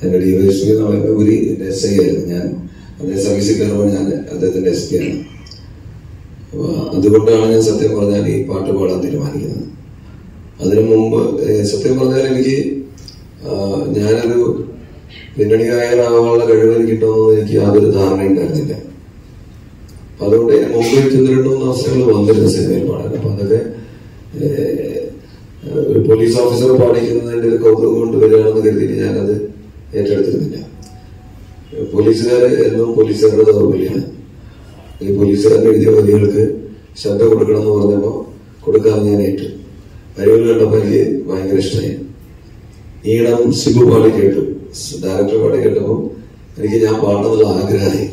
എന്റെ ഡിവൈഎസ്പി എന്ന് പറയുമ്പോൾ ഒരു എസ് ഐ ആയിരുന്നു ഞാൻ അദ്ദേഹം സർവീസിൽ കയറുമ്പോൾ ഞാൻ അദ്ദേഹത്തിന്റെ എസ് പി ആണ് അപ്പൊ അതുകൊണ്ടാണ് ഞാൻ സത്യം പറഞ്ഞാൽ ഈ പാട്ട് പാടാൻ തീരുമാനിക്കുന്നത് അതിനു മുമ്പ് ഏഹ്, സത്യം പറഞ്ഞാൽ എനിക്ക് ആ, ഞാനൊരു പിന്നണി ഗായകനാവാനുള്ള കഴിവ് എനിക്ക് കിട്ടുമെന്ന് എനിക്ക് യാതൊരു ധാരണയുണ്ടായിരുന്നില്ല അപ്പൊ അതുകൊണ്ട് ഇതിന് മുമ്പ് എനിക്ക് ഒന്ന് രണ്ടു മൂന്ന് അവസരങ്ങൾ വന്നിരുന്നു സിനിമയിൽ പാടാൻ അപ്പൊ അതൊക്കെ ഏഹ്, ഒരു പോലീസ് ഓഫീസർ പാടിക്കുന്നതിന്റെ ഒരു കൗതുകം കൊണ്ട് വരികയാണെന്ന് കരുതിയിട്ട് ഞാനത് ഏറ്റെടുത്തിരുന്നില്ല പോലീസുകാർ എന്നും പോലീസുകാരുടെ ദൗർബല്യമാണ് ഈ പോലീസുകാരൻ എഴുതിയ വരികൾക്ക് ശ്രദ്ധ കൊടുക്കണമെന്ന് പറഞ്ഞപ്പോൾ കൊടുക്കാമെന്ന് ഞാൻ ഏറ്റു വരികൾ കണ്ടപ്പോൾ എനിക്ക് ഭയങ്കര ഇഷ്ടമായി ഈണം സിബു പാടി കേട്ടു ഡയറക്ടർ പാടി കേട്ടപ്പോൾ എനിക്ക് ഞാൻ പാടണമെന്നുള്ള ആഗ്രഹമായി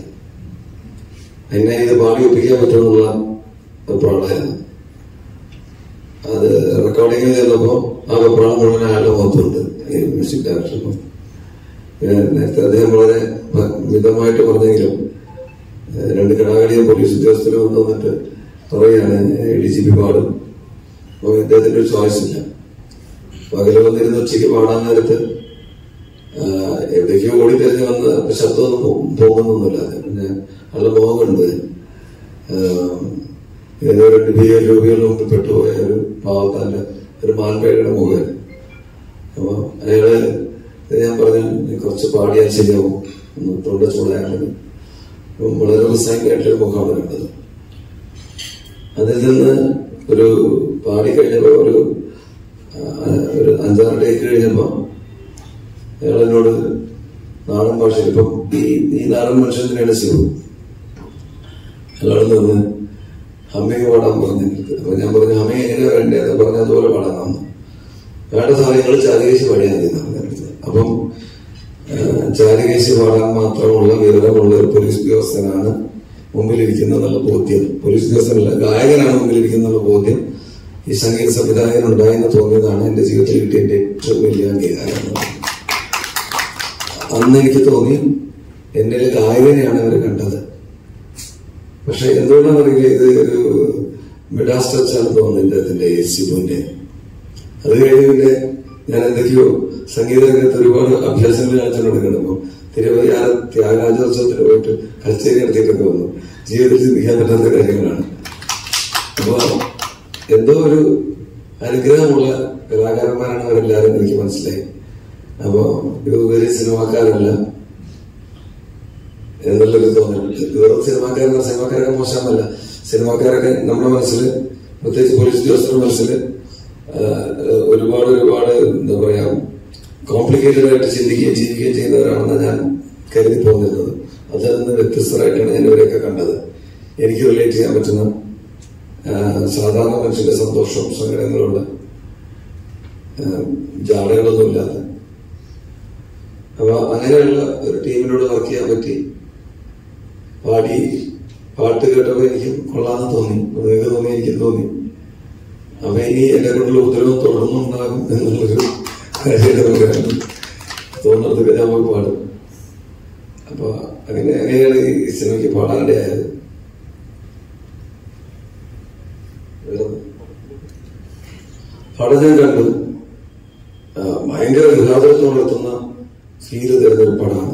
എന്നെ ഇത് പാടി ഒപ്പിക്കാൻ പറ്റുമെന്നുള്ള അഭിപ്രായമായിരുന്നു അത് റെക്കോർഡിങ്ങിൽ ചെന്നപ്പോൾ ആ അഭിപ്രായം മുഴുവൻ അയാളുടെ മുഖത്തുണ്ട് ഈ മ്യൂസിക് ഡയറക്ടറിനും പിന്നെ നേരത്തെ അദ്ദേഹം വളരെ മ- മിതമായിട്ട് പറഞ്ഞെങ്കിലും ഏഹ് രണ്ട് കടാകളിയും പോലീസ് ഉദ്യോഗസ്ഥരും വന്ന് വന്നിട്ട് പറയുകയാണ് ഡി ജി പി പാടും അപ്പൊ ഇദ്ദേഹത്തിന്റെ ഒരു ചോയ്സ് ഇല്ല പകല് വന്നിരുന്ന് ഉച്ചയ്ക്ക് പാടാൻ നേരത്ത് ആഹ് എവിടേക്കോ ഓടി തിരിഞ്ഞ് വന്ന് അപ്പൊ ശബ്ദമൊന്നും പോ- പോകുന്നൊന്നുമില്ല പിന്നെ ആളുടെ മുഖം കണ്ട് ആഹ് ഏതോ രണ്ട് ഭീകര രൂപയുടെ മുമ്പിൽ പെട്ടുപോയ ഒരു പാവത്താന്റെ ഒരു മാൻപേടയുടെ മുഖം അപ്പൊ അയാള് ഞാൻ പറഞ്ഞു "നീ കുറച്ച് പാടിയാൽ ശരിയാവും ഒന്ന് തൊണ്ട ചൂടായാലും അപ്പം വളരെ റിസൈൻഡായിട്ടൊരു മുഖമാണ് കണ്ടത് അതിൽ നിന്ന് ഒരു പാടി കഴിഞ്ഞപ്പോ ഒരു ആ, ഒരു അഞ്ചാറ് ടേക്ക് കഴിഞ്ഞപ്പോ അയാൾ എന്നോട് നാടൻ ഭാഷയിൽ ഇപ്പം ഈ ഈ നാടൻ മനുഷ്യൻ തന്നെയാണ് ശിവു അയാൾ നിന്ന് ഹമ്മിങ് പാടാൻ പറഞ്ഞു എനിക്ക്. അപ്പൊ ഞാൻ പറഞ്ഞു ഹമ്മിങ് എങ്ങനെയാ വേണ്ടത് പറഞ്ഞ അതുപോലെ പാടാൻ തന്നു വേണ്ട സാധനങ്ങൾ ചാരികേശി പാടിയാൽ മതി എന്നാണ് ഞാൻ പറഞ്ഞത്. അപ്പം ആ, ചാരികേശി പാടാൻ മാത്രമുള്ള വിവരമുള്ള ഒരു പോലീസ് ഉദ്യോഗസ്ഥനാണ് മുമ്പിലിരിക്കുന്ന എന്നുള്ള ബോധ്യം പോലീസ് ഉദ്യോഗസ്ഥനല്ല ഗായകനാണ് മുമ്പിലിരിക്കുന്ന എന്നുള്ള ബോധ്യം ഈ സംഗീത സംവിധായകൻ ഉണ്ടായെന്ന് തോന്നിയതാണ് എന്റെ ജീവിതത്തിൽ കിട്ടിയ എന്റെ ഏറ്റവും വലിയ അംഗീകാരം എന്ന് പറയുന്നത്. അന്ന് എനിക്ക് തോന്നി എന്റെ ഒരു ഗായകനെയാണ് അവർ കണ്ടത് പക്ഷെ എന്തുകൊണ്ടാണെന്നറിയില്ല ഇത് ഒരു മിഡാസ് ടച്ചാണ് തോന്നുന്നത് ഇദ്ദേഹത്തിന്റെ ഈ ശിവുവിന്റെ അത് കഴിഞ്ഞ് പിന്നെ ഞാൻ എന്തൊക്കെയോ സംഗീത രംഗത്ത് ഒരുപാട് അഭ്യാസങ്ങൾ കാണിച്ചുകൊണ്ടിരിക്കണം അപ്പൊ തിരുവയ്യാർ ത്യാഗരാജോത്സവത്തിന് പോയിട്ട് കച്ചേരി നടത്തിയിട്ടൊക്കെ വന്നു ജീവിതത്തിൽ ചിന്തിക്കാൻ പറ്റാത്ത കാര്യങ്ങളാണ് അപ്പൊ എന്തോ ഒരു അനുഗ്രഹമുള്ള കലാകാരന്മാരാണ് അവരെല്ലാവരും എനിക്ക് മനസ്സിലായി അപ്പൊ ഇത് ഒരു സിനിമാക്കാരല്ല എന്നുള്ളൊരു തോന്നലുണ്ട് വെറും സിനിമാക്കാരൻ സിനിമാക്കാരൊക്കെ മോശമെന്നല്ല സിനിമാക്കാരൊക്കെ നമ്മുടെ മനസ്സിൽ പ്രത്യേകിച്ച് പോലീസ് ഉദ്യോഗസ്ഥരുടെ മനസ്സിൽ ഒരുപാട് ഒരുപാട് എന്താ പറയാ കോംപ്ലിക്കേറ്റഡ് ആയിട്ട് ചിന്തിക്കുകയും ജീവിക്കുകയും ചെയ്യുന്നവരാണെന്ന് ഞാൻ കരുതി പോന്നിരുന്നത് അതിൽ നിന്ന് വ്യത്യസ്തരായിട്ടാണ് ഞാൻ ഇവരെയൊക്കെ കണ്ടത് എനിക്ക് റിലേറ്റ് ചെയ്യാൻ പറ്റുന്ന ആ, സാധാരണ മനുഷ്യന്റെ സന്തോഷവും സങ്കടങ്ങളുള്ള ആ, ജാടകളൊന്നുമില്ലാത്ത അപ്പൊ അങ്ങനെയുള്ള ഒരു ടീമിനോട് വർക്ക് ചെയ്യാൻ പറ്റി പാടി പാട്ട് കേട്ടപ്പോ എനിക്ക് കൊള്ളാന്ന് തോന്നി അപ്പൊ നിങ്ങൾക്ക് തോന്നി എനിക്ക് തോന്നി അപ്പൊ ഇനി എന്നെ കൊണ്ടുള്ള ഉത്തരവ് തുടർന്നുണ്ടാകും എന്നുള്ളൊരു കാര്യമായിട്ട് നമുക്ക് തോന്നുന്നതൊക്കെ ഞാൻ പോയി പാടും അപ്പൊ അങ്ങനെ അങ്ങനെയാണ് ഈ സിനിമയ്ക്ക് പാടാനിടയായത് അവിടെ ഞാൻ കണ്ടു ആ, ഭയങ്കര ഗൃഹാതുരത്വം നടത്തുന്ന ഫീല് തരുന്ന ഒരു പടമാണ്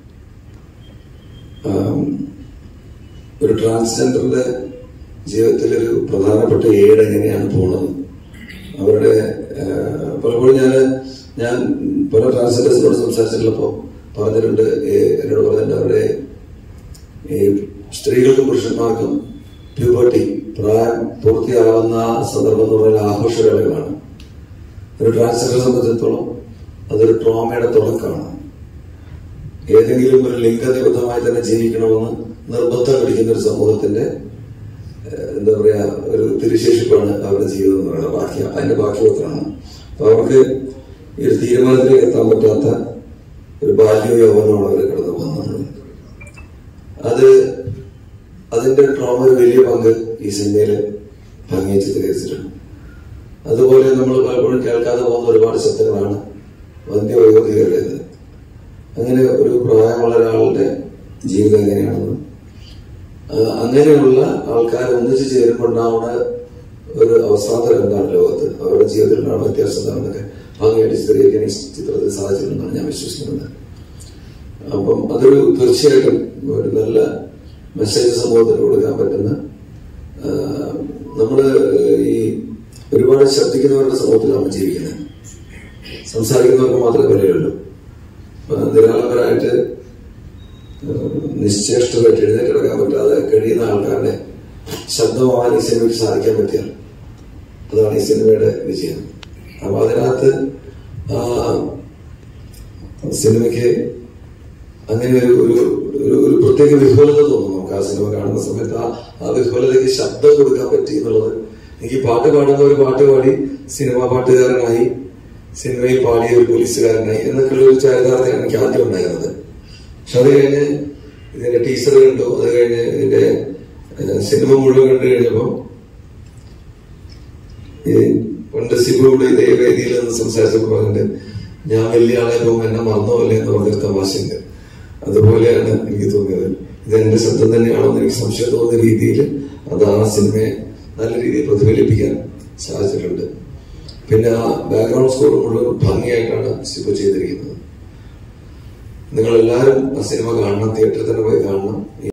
ആം, ഒരു ട്രാൻസ്ജെൻഡറിന്റെ ജീവിതത്തിൽ ഒരു പ്രധാനപ്പെട്ട ഏട് എങ്ങനെയാണ് പോണത് അവരുടെ ആ, പലപ്പോഴും ഞാൻ ഞാൻ പല ട്രാൻസ്ജെൻഡേഴ്സിനോട് സംസാരിച്ചിട്ടുള്ളപ്പോ പറഞ്ഞിട്ടുണ്ട് ഏ, എന്നോട് പറഞ്ഞിട്ടുണ്ട് അവരുടെ ഈ സ്ത്രീകൾക്കും പുരുഷന്മാർക്കും പ്യൂബർട്ടി പ്രായം പൂർത്തിയാവുന്ന സന്ദർഭം എന്ന് പറഞ്ഞാൽ ആഘോഷവേളകളാണ് ഒരു ട്രാൻസ്ജെൻഡറെ സംബന്ധിച്ചിടത്തോളം അതൊരു ട്രോമയുടെ തുടക്കമാണ് ഏതെങ്കിലും ഒരു ലിംഗനിബദ്ധമായി തന്നെ ജീവിക്കണമെന്ന് നിർബന്ധം പിടിക്കുന്ന ഒരു സമൂഹത്തിന്റെ ഏഹ്, എന്താ പറയാ ഒരു തിരുശേഷിപ്പാണ് അവരുടെ ജീവിതം എന്ന് പറയുന്നത് ബാക്കി അതിന്റെ ബാക്കിപത്രമാണ് അപ്പൊ അവർക്ക് ഈ ഒരു തീരുമാനത്തിലേക്ക് എത്താൻ പറ്റാത്ത ഒരു ബാല്യവും യൗവനമാണ് അവർ കടന്നു പോകുന്നത് അത് അതിന്റെ ട്രോമ ഒരു വലിയ പങ്ക് ഈ സിനിമയില് ഭംഗിയെ ചിത്രീകരിച്ചിട്ടുണ്ട് അതുപോലെ നമ്മൾ പലപ്പോഴും കേൾക്കാതെ പോകുന്ന ഒരുപാട് ശബ്ദങ്ങളാണ് വന്ധ്യവയോധികരുടേത് അങ്ങനെ ഒരു പ്രായമുള്ള ഒരാളുടെ ജീവിതം എങ്ങനെയാണെന്ന് ആ, അങ്ങനെയുള്ള ആൾക്കാർ ഒന്നിച്ചു ചേരുമ്പോൾ ഉണ്ടാവുന്ന ഒരു അവസ്ഥാന്തരം എന്താണ് ലോകത്ത് അവരുടെ ജീവിതത്തിൽ ഉണ്ടാവുന്ന വ്യത്യാസം എന്താണെന്നൊക്കെ ഭംഗിയായിട്ട് ചിത്രീകരിക്കാൻ ഈ ചിത്രത്തിൽ സാധിച്ചിട്ടുണ്ടെന്നാണ് ഞാൻ വിശ്വസിക്കുന്നത് അപ്പം അതൊരു തീർച്ചയായിട്ടും ഒരു നല്ല മെസ്സേജ് സമൂഹത്തിന് കൊടുക്കാൻ പറ്റുന്ന ആ, നമ്മള് ഈ ഒരുപാട് ശബ്ദിക്കുന്നവരുടെ സമൂഹത്തിലാണ് ജീവിക്കുന്നത് സംസാരിക്കുന്നവർക്ക് മാത്രമേ വിലയുള്ളൂ അപ്പൊ നിരാളംബരായിട്ട് നിശ്ചേഷ്ടമായിട്ട് എഴുന്നേറ്റെടുക്കാൻ പറ്റാതെ കഴിയുന്ന ആൾക്കാരുടെ ശബ്ദമാവാൻ ഈ സിനിമയ്ക്ക് സാധിക്കാൻ പറ്റിയാൽ അതാണ് ഈ സിനിമയുടെ വിജയം അപ്പൊ അതിനകത്ത് ആ സിനിമയ്ക്ക് അങ്ങനെ ഒരു ഒരു ഒരു- ഒരു പ്രത്യേക വിഹ്വലത തോന്നും നമുക്ക് ആ സിനിമ കാണുന്ന സമയത്ത് ആ ആ വിഹ്വലതയ്ക്ക് ശബ്ദം കൊടുക്കാൻ പറ്റി എന്നുള്ളത് എനിക്ക് പാട്ട് പാടുന്ന ഒരു പാട്ട് പാടി സിനിമ പാട്ടുകാരനായി സിനിമയിൽ പാടിയ ഒരു പോലീസുകാരനായി എന്നൊക്കെയുള്ള ഒരു ചരിതാർത്ഥയാണ് എനിക്ക് ആദ്യം ഉണ്ടായിരുന്നത് പക്ഷെ അത് കഴിഞ്ഞ് ഇതിന്റെ ടീച്ചർ കണ്ടു അത് കഴിഞ്ഞ് ഇതിന്റെ ഏഹ്, സിനിമ മുഴുവൻ കണ്ടു കഴിഞ്ഞപ്പോ ഈ പണ്ട് സിബുവിടെ ഇതേ വേദിയിൽ നിന്ന് സംസാരിച്ചപ്പോൾ പറഞ്ഞിട്ട് ഞാൻ വലിയ ആളെ പോകുമ്പോൾ എന്നെ മറന്നോല്ലേ എന്ന് പറഞ്ഞൊരു തമാശയുണ്ട് അതുപോലെയാണ് എനിക്ക് തോന്നിയത് ഇത് എന്റെ ശബ്ദം തന്നെയാണോ എന്ന് എനിക്ക് സംശയം തോന്നുന്ന രീതിയിൽ അത് ആ സിനിമയെ നല്ല രീതിയിൽ പ്രതിഫലിപ്പിക്കാൻ സാധിച്ചിട്ടുണ്ട് പിന്നെ ആ ബാക്ക്ഗ്രൗണ്ട് സ്കോർ മുഴുവൻ ഭംഗിയായിട്ടാണ് സിബു ചെയ്തിരിക്കുന്നത് നിങ്ങൾ എല്ലാവരും ആ സിനിമ കാണണം തിയേറ്ററിൽ തന്നെ പോയി കാണണം